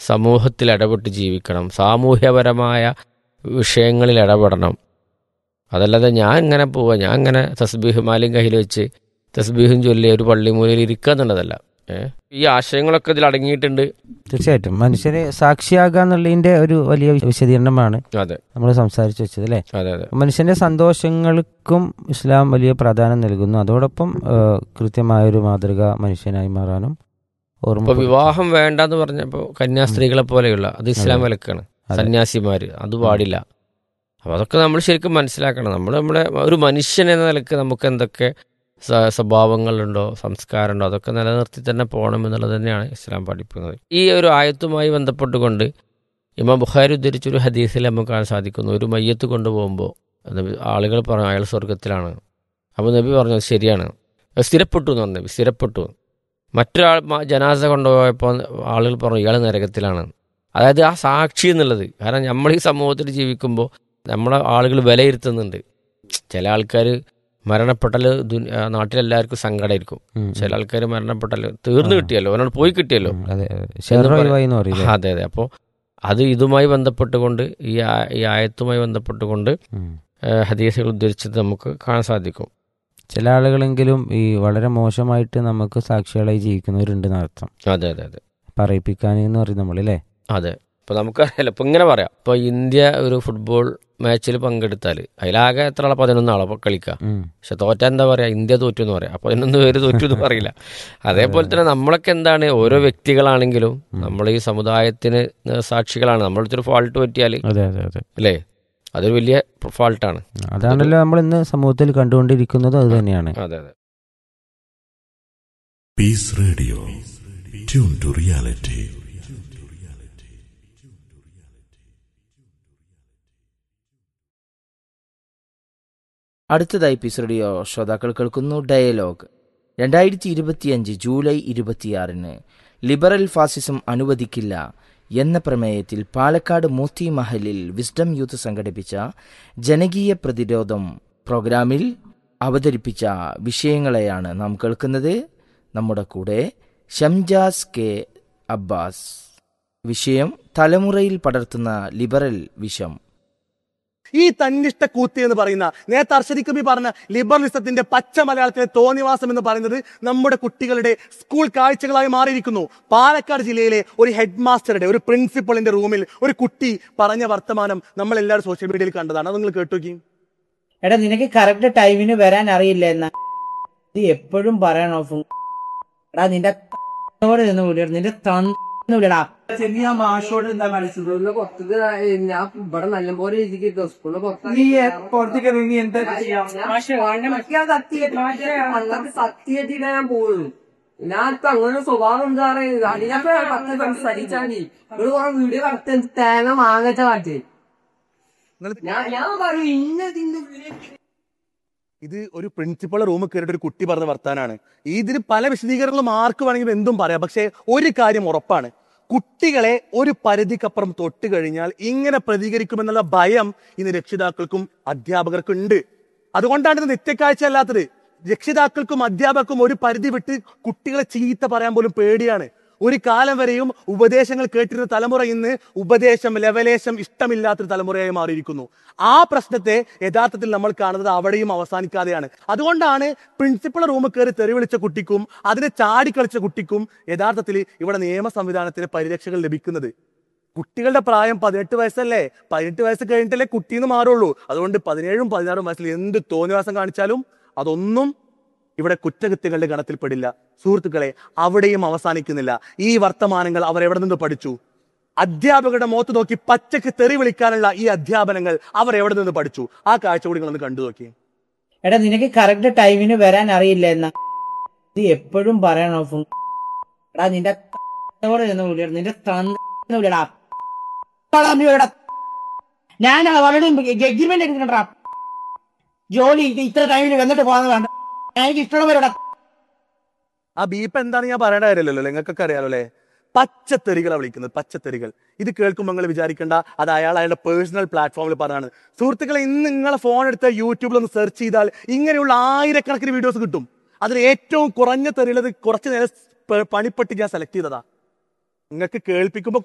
സമൂഹത്തിൽ ഇടപെട്ട് ജീവിക്കണം സാമൂഹ്യപരമായ വിഷയങ്ങളിൽ ഇടപെടണം അതല്ലാതെ ഞാൻ ഇങ്ങനെ പോവുക ഞാൻ ഇങ്ങനെ തസ്ബീഹ് മാലിയും കയ്യിൽ വെച്ച് തസ്ബീഹും ചൊല്ലി ഒരു പള്ളിമൂലയിൽ ഇരിക്കുക എന്നുള്ളതല്ല ഏ? ഈ ആശയങ്ങളൊക്കെ ഇതിൽ അടങ്ങിയിട്ടുണ്ട് തീർച്ചയായിട്ടും മനുഷ്യരെ സാക്ഷിയാകുക എന്നുള്ളതിന്റെ ഒരു വലിയ വിശദീകരണമാണ് അതെ നമ്മൾ സംസാരിച്ചു വെച്ചത് അല്ലേ അതെ അതെ മനുഷ്യന്റെ സന്തോഷങ്ങൾക്കും ഇസ്ലാം വലിയ പ്രാധാന്യം നൽകുന്നു അതോടൊപ്പം ആ, കൃത്യമായൊരു മാതൃക മനുഷ്യനായി മാറാനും ഓർമ്മ ഇപ്പൊ വിവാഹം വേണ്ടെന്ന് പറഞ്ഞപ്പോ കന്യാസ്ത്രീകളെ പോലെയുള്ള അത് ഇസ്ലാം അതെ. വിലക്കാണ് അതെ. സന്യാസിമാര് അത് പാടില്ല അപ്പൊ അതൊക്കെ നമ്മൾ ശരിക്കും മനസ്സിലാക്കണം നമ്മൾ നമ്മുടെ ഒരു മനുഷ്യൻ എന്ന നിലക്ക് നമുക്ക് എന്തൊക്കെ സ- സ്വഭാവങ്ങളുണ്ടോ സംസ്കാരമുണ്ടോ അതൊക്കെ നിലനിർത്തി തന്നെ പോകണം എന്നുള്ളത് തന്നെയാണ് ഇസ്ലാം പഠിപ്പിക്കുന്നത് ഈ ഒരു ആയത്തുമായി ബന്ധപ്പെട്ടുകൊണ്ട് ഇമാം ബുഖാരി ഉദ്ധരിച്ചൊരു ഹദീസിൽ നമുക്ക് കാണാൻ സാധിക്കുന്നു ഒരു മയ്യത്ത് കൊണ്ടുപോകുമ്പോൾ നബി- ആളുകൾ പറഞ്ഞു അയാൾ സ്വർഗത്തിലാണ് അപ്പോൾ നബി പറഞ്ഞു "അത് ശരിയാണ് അത് സ്ഥിരപ്പെട്ടു എന്ന് പറഞ്ഞു നബി സ്ഥിരപ്പെട്ടു മറ്റൊരാൾ മ- ജനാസ കൊണ്ടുപോയപ്പോൾ ആളുകൾ പറഞ്ഞു ഇയാൾ നരകത്തിലാണ് അതായത് ആ സാക്ഷി എന്നുള്ളത് കാരണം നമ്മൾ ഈ സമൂഹത്തിൽ ജീവിക്കുമ്പോൾ നമ്മളെ ആളുകൾ വിലയിരുത്തുന്നുണ്ട് ചില ആൾക്കാർ മരണപ്പെട്ടാൽ ദുനി- ആ നാട്ടിലെല്ലാവർക്കും സങ്കടമായിരിക്കും ഉം, ചില ആൾക്കാർ മരണപ്പെട്ടാൽ തീർന്നു ആ. കിട്ടിയല്ലോ അവനോട് പോയി കിട്ടിയല്ലോ ഉം, അതെ ഷെയർ പറ- ഒഴിവായി എന്ന് പറയില്ലേ അതെ അതെ അപ്പോൾ അത് ഇതുമായി ബന്ധപ്പെട്ടുകൊണ്ട് ഈ ആ- ഈ ആയത്തുമായി ബന്ധപ്പെട്ടുകൊണ്ട് ഉം. ഏഹ്, ഹദീസുകൾ ഉദ്ധരിച്ചത് നമുക്ക് കാണാൻ സാധിക്കും ചില ആളുകളെങ്കിലും ഈ വളരെ മോശമായിട്ട് നമുക്ക് സാക്ഷികളായി ജീവിക്കുന്നവരുണ്ട് എന്നർത്ഥം അതെ അതെ അതെ പറയിപ്പിക്കാൻ എന്ന് പറയും നമ്മളല്ലേ അതെ ഇപ്പോൾ നമുക്കറിയാലോ ഇപ്പോൾ ഇങ്ങനെ പറയാം ഇപ്പോൾ ഇന്ത്യ ഒരു ഫുട്ബോൾ മാച്ചിൽ പങ്കെടുത്താൽ അതിലാകെ എത്ര ആളെ പതിനൊന്ന് ആളെ ഇപ്പോൾ കളിക്കുക ഉം. പക്ഷെ തോറ്റ എന്താ പറയുക ഇന്ത്യ തോറ്റു എന്ന് പറയാം അപ്പോൾ പതിനൊന്ന് പേര് തോറ്റു എന്ന് പറയില്ല അതേപോലെ തന്നെ നമ്മളൊക്കെ എന്താണ് ഓരോ വ്യക്തികളാണെങ്കിലും നമ്മൾ ഈ സമുദായത്തിന് സാക്ഷികളാണ് നമ്മളടുത്തൊരു ഫാൾട്ട് പറ്റിയാൽ അതെ അതെ അതെ അല്ലേ അതൊരു വലിയ ഫാൾട്ടാണ് അതാണല്ലോ നമ്മൾ ഇന്ന് സമൂഹത്തിൽ കണ്ടുകൊണ്ടിരിക്കുന്നത് അത് തന്നെയാണ് അതെ അതെ Peace Radio. Tune to reality. അടുത്തതായി പീസ് റേഡിയോ ശ്രോതാക്കൾ കേൾക്കുന്നു ഡയലോഗ് രണ്ടായിരത്തി ഇരുപത്തിയഞ്ച് ജൂലൈ ഇരുപത്തിയാറിന് ലിബറൽ ഫാസിസം അനുവദിക്കില്ല എന്ന പ്രമേയത്തിൽ പാലക്കാട് മോത്തി മഹലിൽ വിസ്ഡം യൂത്ത് സംഘടിപ്പിച്ച ജനകീയ പ്രതിരോധം പ്രോഗ്രാമിൽ അവതരിപ്പിച്ച വിഷയങ്ങളെയാണ് നാം കേൾക്കുന്നത് നമ്മുടെ കൂടെ ഷംജാസ് കെ അബ്ബാസ് വിഷയം തലമുറയിൽ പടർത്തുന്ന ലിബറൽ വിഷം ഈ തന്നിഷ്ട കൂത്തി എന്ന് പറയുന്ന നേരത്തെ അർഷദി കബി പറഞ്ഞ ലിബറലിസത്തിന്റെ പച്ച മലയാളത്തിലെ തോന്നിവാസം എന്ന് പറയുന്നത് നമ്മുടെ കുട്ടികളുടെ സ്കൂൾ കാഴ്ചകളായി മാറിയിരിക്കുന്നു പാലക്കാട് ജില്ലയിലെ ഒരു ഹെഡ് മാസ്റ്ററുടെ ഒരു പ്രിൻസിപ്പളിന്റെ റൂമിൽ ഒരു കുട്ടി പറഞ്ഞ വർത്തമാനം നമ്മൾ എല്ലാവരും സോഷ്യൽ മീഡിയയിൽ കണ്ടതാണ് അത് നിങ്ങൾ കേട്ടു എടാ നിനക്ക് കറക്റ്റ് ടൈമിന് വരാൻ അറിയില്ല എന്നാ ഇത് എപ്പോഴും പറയണോ ഫുൾ എടാ നിന്റെ ോട് നിന്ന് വിളിയടാ നിന്റെ തന്നു വിളിയടാ ചെറിയ മാഷോട് എന്താ മനസ്സിലുള്ള പുറത്തേക്ക് ഞാൻ ഇവിടെ നല്ലപോലെ എഴുതിക്കിട്ടോ സ്കൂളിൽ നീ പുറത്തേക്ക് നീ എന്താ സത്യമായിട്ട് ഞാൻ പോകുള്ളൂ ഞാൻ ഇപ്പൊ അങ്ങനെ സ്വഭാവം എന്താ പറയുക അടിയൊക്കെ പത്ത് സംസാരിച്ചാണി ഇവിടെ കുറെ വീഡിയോ കറക്റ്റ് തേങ്ങ വാങ്ങച്ച കാട്ടി ഞാൻ ഞാൻ പറയും ഇന്നതിന്റെ ഇത് ഒരു പ്രിൻസിപ്പൾ റൂമിൽ കയറിയിട്ട് ഒരു കുട്ടി പറഞ്ഞ വർത്താനാണ് ഇതിന് പല വിശദീകരണങ്ങളും ആർക്ക് വേണമെങ്കിലും എന്തും പറയാം പക്ഷേ ഒരു കാര്യം ഉറപ്പാണ് കുട്ടികളെ ഒരു പരിധിക്കപ്പുറം തൊട്ട് കഴിഞ്ഞാൽ ഇങ്ങനെ പ്രതികരിക്കുമെന്നുള്ള ഭയം ഇന്ന് രക്ഷിതാക്കൾക്കും അധ്യാപകർക്കും ഉണ്ട് അതുകൊണ്ടാണ് ഇത് നിത്യക്കാഴ്ച അല്ലാത്തത് രക്ഷിതാക്കൾക്കും അധ്യാപകർക്കും ഒരു പരിധി വിട്ട് കുട്ടികളെ ചീത്ത പറയാൻ പോലും പേടിയാണ് ഒരു കാലം വരെയും ഉപദേശങ്ങൾ കേട്ടിരുന്ന തലമുറ ഇന്ന് ഉപദേശം ലവലേശം ഇഷ്ടമില്ലാത്തൊരു തലമുറയായി മാറിയിരിക്കുന്നു ആ പ്രശ്നത്തെ യഥാർത്ഥത്തിൽ നമ്മൾ കാണുന്നത് അവിടെയും അവസാനിക്കാതെയാണ് അതുകൊണ്ടാണ് പ്രിൻസിപ്പൾ റൂമിൽ കയറി തെറി വിളിച്ച കുട്ടിക്കും അതിനെ ചാടിക്കളിച്ച കുട്ടിക്കും യഥാർത്ഥത്തിൽ ഇവിടെ നിയമ സംവിധാനത്തിന് പരിരക്ഷകൾ ലഭിക്കുന്നത് കുട്ടികളുടെ പ്രായം പതിനെട്ട് വയസ്സല്ലേ പതിനെട്ട് വയസ്സ് കഴിഞ്ഞിട്ടല്ലേ കുട്ടിന്ന് മാറുള്ളൂ അതുകൊണ്ട് പതിനേഴും പതിനാറും വയസ്സിൽ എന്ത് തോന്നിവാസം കാണിച്ചാലും അതൊന്നും ഇവിടെ കുറ്റകൃത്യങ്ങളുടെ ഗണത്തിൽപ്പെടില്ല സുഹൃത്തുക്കളെ അവിടെയും അവസാനിക്കുന്നില്ല ഈ വർത്തമാനങ്ങൾ അവർ എവിടെ നിന്ന് പഠിച്ചു അധ്യാപകരുടെ മുഖത്ത് നോക്കി പച്ചക്ക് തെറി വിളിക്കാനുള്ള ഈ അധ്യാപനങ്ങൾ അവർ എവിടെ നിന്ന് പഠിച്ചു ആ കാഴ്ച കൂടി നിങ്ങളൊന്ന് കണ്ടു നോക്കി എടാ നിനക്ക് കറക്റ്റ് ടൈമിന് വരാൻ അറിയില്ല എന്നാ ഇത് എപ്പോഴും പറയണോ ഫുൾ എടാ നിന്റെ ോട് നിന്ന് വിളിയടാ നിന്റെ തന്നു വിളിയടാ എടാ, നീ വിളിയടാ. ഞാൻ അവരുടെ എഗ്രിമെന്റ് എടുക്കണ്ടാ ജോലി ഇത് ഇത്ര ടൈമിന് വന്നിട്ട് പോകാൻ വേണ്ട എനിക്ക് ഇഷ്ടമുള്ളവരോടാ ആ ബീപ്പ് എന്താണ് ഞാൻ പറയേണ്ട കാര്യമല്ലോ നിങ്ങൾക്കൊക്കെ അറിയാലോ അല്ലേ പച്ചത്തെറികളാണ് വിളിക്കുന്നത് പച്ചത്തെറികൾ ഇത് കേൾക്കുമ്പോൾ നിങ്ങൾ വിചാരിക്കേണ്ട അത് അയാൾ അയാളുടെ പേഴ്സണൽ പ്ലാറ്റ്ഫോമിൽ പറഞ്ഞാണ് സുഹൃത്തുക്കളെ ഇന്ന് നിങ്ങളെ ഫോൺ എടുത്ത് യൂട്യൂബിൽ ഒന്ന് സെർച്ച് ചെയ്താൽ ഇങ്ങനെയുള്ള ആയിരക്കണക്കിന് വീഡിയോസ് കിട്ടും അതിൽ ഏറ്റവും കുറഞ്ഞ തെറിയുള്ളത് കുറച്ച് നേരം പ- പണിപ്പെട്ട് ഞാൻ സെലക്ട് ചെയ്തതാ നിങ്ങൾക്ക് കേൾപ്പിക്കുമ്പോൾ